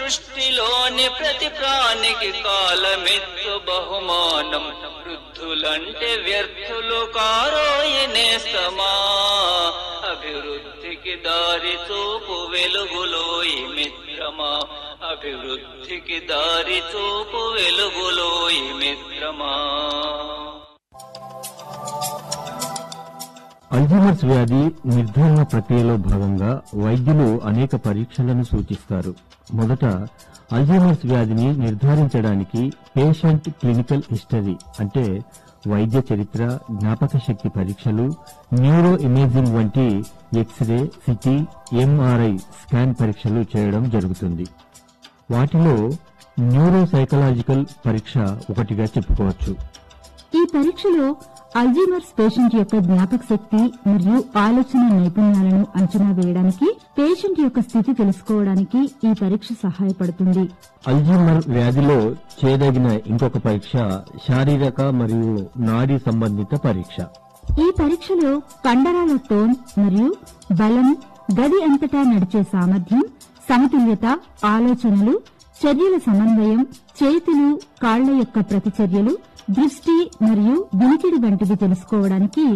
సృష్టిలోని ప్రతి ప్రాణికి కాలమెత్తు బహుమానం వృద్ధులంటే వ్యర్థులు కారోయనేస్తమా అభివృద్ధికి దారి చూపు వెలుగులోయి మిత్రమా అభివృద్ధికి దారి చూపు వెలుగులోయి మిత్రమా అల్జీమర్స్ వ్యాధి నిర్ధారణ ప్రక్రియలో భాగంగా వైద్యులు అనేక పరీక్షలను సూచిస్తారు మొదట అల్జీమర్స్ వ్యాధిని నిర్ధారించడానికి పేషెంట్ క్లినికల్ హిస్టరీ అంటే వైద్య చరిత్ర జ్ఞాపక శక్తి పరీక్షలు న్యూరో ఇమేజింగ్ వంటి ఎక్స్రే సిటీ ఎంఆర్ఐ స్కాన్ పరీక్షలు చేయడం జరుగుతుంది వాటిలో న్యూరో సైకలాజికల్ పరీక్ష ఒకటిగా చెప్పుకోవచ్చు ఈ పరీక్షలో అల్జీమర్స్ పేషెంట్ యొక్క జ్ఞాపక శక్తి మరియు ఆలోచన నైపుణ్యాలను అంచనా వేయడానికి పేషెంట్ యొక్క స్థితి తెలుసుకోవడానికి ఈ పరీక్ష సహాయపడుతుంది అల్జీమర్ వ్యాధిలో చేయదగిన ఇంకొక పరీక్ష శారీరక మరియు నాడీ సంబంధిత పరీక్ష ఈ పరీక్షలో కండరాల టోన్ మరియు బలం గది అంతటా నడిచే సామర్థ్యం సమతుల్యత ఆలోచనలు చర్యల సమన్వయం చేతులు కాళ్ల యొక్క ప్రతిచర్యలు దృష్టి మరియు వినికిడి వంటివి తెలుసుకోవడానికి